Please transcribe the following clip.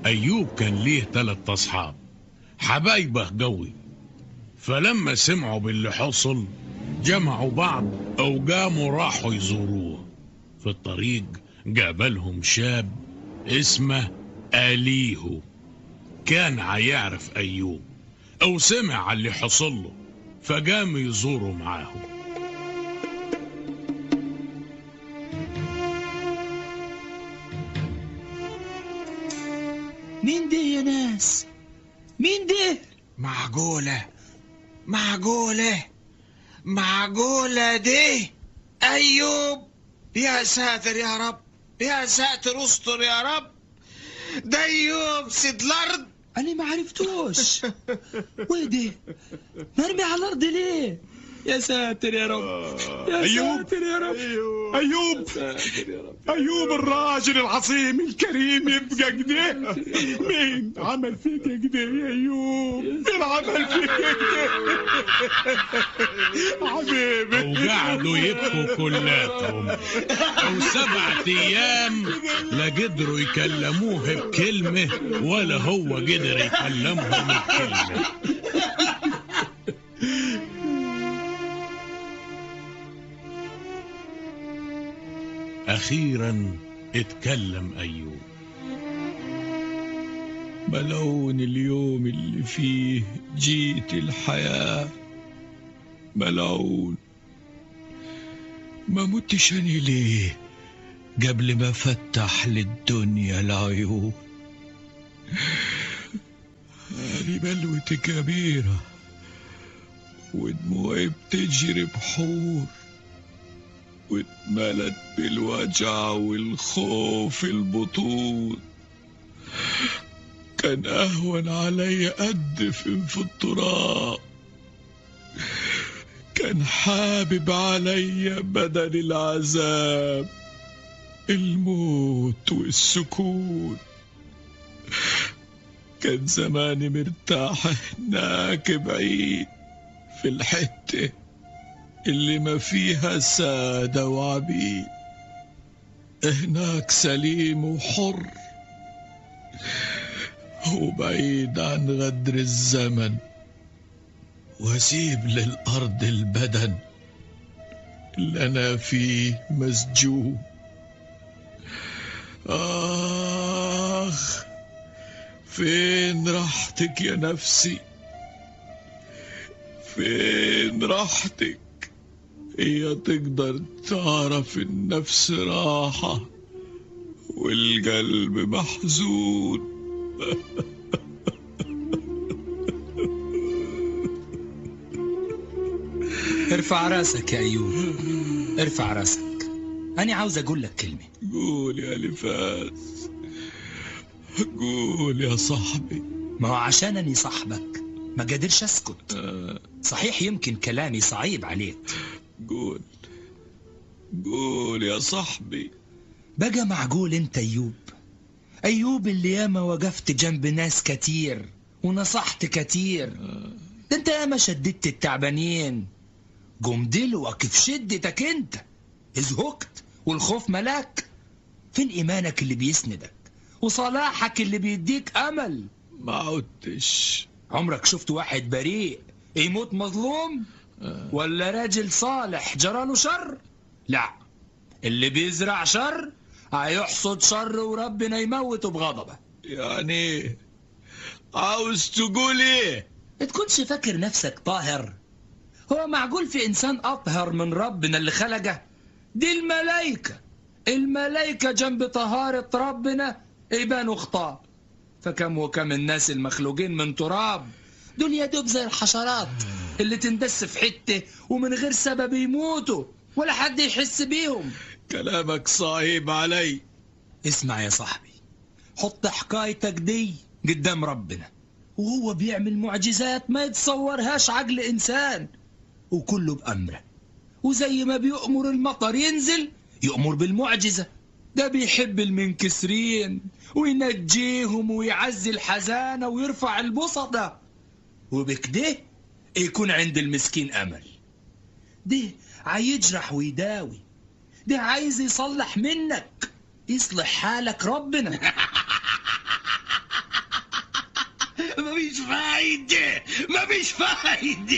أيوب كان ليه تلات أصحاب حبايبه قوي فلما سمعوا باللي حصل جمعوا بعض أو قاموا راحوا يزوروه في الطريق قابلهم شاب اسمه أليهو كان هيعرف أيوب أو سمع على اللي حصل له فقام يزوره معاهم مين ده يا ناس مين ده معقولة معقولة معقولة دي أيوب يا ساتر يا رب يا ساتر استر يا رب ده أيوب سيد الأرض انا ما عرفتوش ويدي مرمي على الارض ليه يا ساتر يا رب يا أيوب. ساتر يا رب أيوب ساتر يا رب أيوب الراجل العظيم الكريم يبقى كده مين عمل فيك كده يا أيوب مين عمل فيك كده حبيبي وقعدوا يبكوا كلاتهم أو سبعة أيام لا قدروا يكلموه بكلمة ولا هو قدر يكلمهم بكلمة أخيرا اتكلم أيوب ملعون اليوم اللي فيه جيت الحياة ملعون ما متش أنا ليه قبل ما فتح للدنيا العيون هذه بلوتي كبيرة ودموعي بتجري بحور واتملت بالوجع والخوف البطون كان أهون علي أدفن في التراب كان حابب علي بدل العذاب الموت والسكون كان زماني مرتاح هناك بعيد في الحتة اللي ما فيها سادة وعبيد هناك سليم وحر وبعيد عن غدر الزمن واسيب للارض البدن اللي انا فيه مسجون اخ فين راحتك يا نفسي فين راحتك هي تقدر تعرف النفس راحة والقلب محزون ارفع راسك يا أيوب ارفع راسك أنا عاوز أقول لك كلمة قول يا لفاس قول يا صاحبي ما هو عشان أني صاحبك ما قادرش أسكت صحيح يمكن كلامي صعيب عليك قول قول يا صاحبي بقى معقول أنت أيوب أيوب اللي ياما وقفت جنب ناس كتير ونصحت كتير ده أنت ياما شددت التعبانين قم دلوك في شدتك أنت ازهقت والخوف ملاك فين إيمانك اللي بيسندك وصلاحك اللي بيديك أمل ما عدتش عمرك شفت واحد بريء يموت مظلوم ولا راجل صالح جراله شر لا اللي بيزرع شر هيحصد شر وربنا يموته بغضبه يعني عاوز تقول ايه تكونش فاكر نفسك طاهر هو معقول في إنسان أطهر من ربنا اللي خلقه دي الملايكة الملايكة جنب طهارة ربنا يبانوا خطاب فكم وكم الناس المخلوقين من تراب دول يا دوب زي الحشرات اللي تندس في حتة ومن غير سبب يموتوا ولا حد يحس بيهم كلامك صعيب علي اسمع يا صاحبي حط حكايتك دي قدام ربنا وهو بيعمل معجزات ما يتصورهاش عقل إنسان وكله بأمره وزي ما بيأمر المطر ينزل يأمر بالمعجزة ده بيحب المنكسرين وينجيهم ويعزي الحزانة ويرفع البسطة وبكده يكون عند المسكين أمل ده عايجرح ويداوي ده عايز يصلح منك يصلح حالك ربنا مفيش فايدة مفيش فايدة